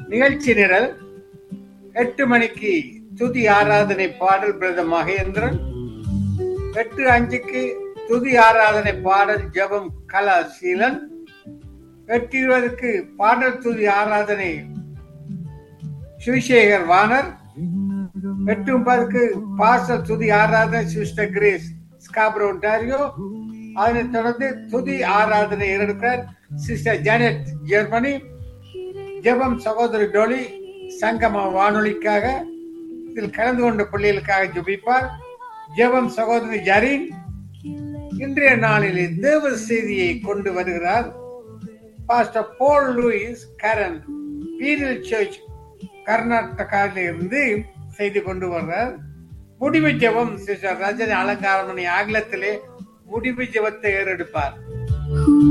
நிகழ்ச்சி நிரல் எட்டு மணிக்கு துதி ஆராதனை பாடல் பிரத மகேந்திரன் எட்டு அஞ்சுக்கு துதி ஆராதனை பாடல் ஜெபம் கலா சீலன் எட்டு இருபதுக்கு பாடல் துதி ஆராதனை சிவசேகர் வானர் எட்டு முப்பதுக்கு பாச துதி ஆராதனை சிஸ்டர் கிரேஸ் ஸ்காப்ரோ ஒன்டாரியோ அதனைத் தொடர்ந்து துதி ஆராதனை இருக்கிறார் சிஸ்டர் ஜானட் ஜெர்மனி ஜெபம் சகோதரி டோலி சங்கம வானொலிக்காக இதில் கலந்து கொண்ட பிள்ளைகளுக்காக ஜெபிப்பார் ஜெபம் சகோதரி ஜரீன் இன்றைய நாளில் தேவ செய்தியை கொண்டு வருகிறார் பாஸ்டர் போல் லூயிஸ் கரன் பீரியல் சர்ச் கர்நாடகாவில் இருந்து செய்து கொண்டு வர்றார் முடிவு ஜெபம் சிஸ்டர் ரஜினி அலங்காரமணி ஆங்கிலத்திலே முடிவு ஜெபத்தை ஏறெடுப்பார்